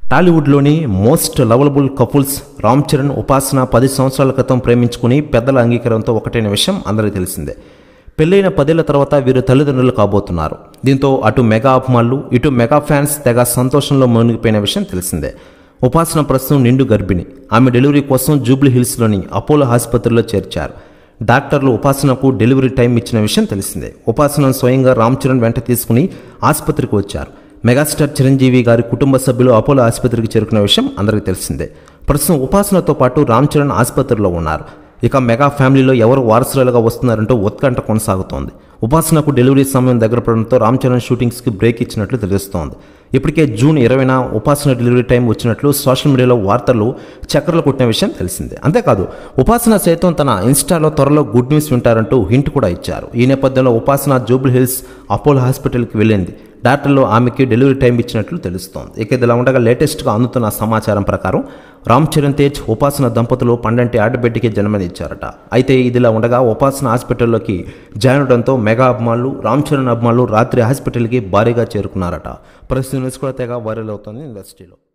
టాలీవుడ్లోని most lovable couples Ram Charan Upasana పది సంవత్సరాల క్రితం ప్రేమించుకుని పెద్దల అంగీకారంతో ఒకటైన విషయం అందరికీ తెలిసిందే పెళ్ళైన పదేళ్ల తర్వాత వీరు తల్లిదండ్రులు కాబోతున్నారు దీంతో అటు మెగా అభిమానులు ఇటు మెగా ఫ్యాన్స్ తెగ సంతోషంలో మునిగిపోయిన విషయం తెలిసిందే ఉపాసన ప్రస్తుతం నిండు గర్భిణి ఆమె డెలివరీ కోసం జూబ్లీ హిల్స్లోని అపోలో ఆసుపత్రిలో చేర్చారు డాక్టర్లు ఉపాసనకు డెలివరీ టైం ఇచ్చిన విషయం తెలిసిందే ఉపాసన స్వయంగా రామ్ చరణ్ వెంట తీసుకుని ఆసుపత్రికి వచ్చారు మెగాస్టార్ చిరంజీవి గారి కుటుంబ సభ్యులు అపోలో ఆసుపత్రికి చేరుకున్న విషయం అందరికీ తెలిసిందే ప్రస్తుతం ఉపాసనతో పాటు రామ్ చరణ్ ఆసుపత్రిలో ఉన్నారు ఇక మెగా ఫ్యామిలీలో ఎవరు వారసురాలుగా వస్తున్నారంటూ ఉత్కంఠ కొనసాగుతోంది ఉపాసనకు డెలివరీ సమయం దగ్గర పడడంతో రామ్ చరణ్ షూటింగ్స్కి బ్రేక్ ఇచ్చినట్లు తెలుస్తోంది ఇప్పటికే జూన్ ఇరవైన ఉపాసన డెలివరీ టైం వచ్చినట్లు సోషల్ మీడియాలో వార్తలు చక్కర్లు కొట్టిన విషయం తెలిసిందే అంతేకాదు ఉపాసన సైతం తన ఇన్స్టాలో త్వరలో గుడ్ న్యూస్ వింటారంటూ హింట్ కూడా ఇచ్చారు ఈ నేపథ్యంలో ఉపాసన జూబ్లీ హిల్స్ అపోలో హాస్పిటల్కి వెళ్ళింది డాక్టర్లు ఆమెకి డెలివరీ టైం ఇచ్చినట్లు తెలుస్తోంది ఇక ఇదిలా ఉండగా లేటెస్ట్గా అందుతున్న సమాచారం ప్రకారం రామ్ చరణ్ తేజ్ ఉపాసన దంపతులు పండంటి ఆడబిడ్డకి జన్మనిచ్చారట అయితే ఇదిలా ఉండగా ఉపాసన హాస్పిటల్లోకి జాయిన్ అవడంతో మెగా అభిమానులు రామ్ చరణ్ అభిమానులు రాత్రి హాస్పిటల్కి భారీగా చేరుకున్నారట పరిస్థితి న్యూస్ కూడా తెగ వైరల్ అవుతుంది ఇండస్ట్రీలో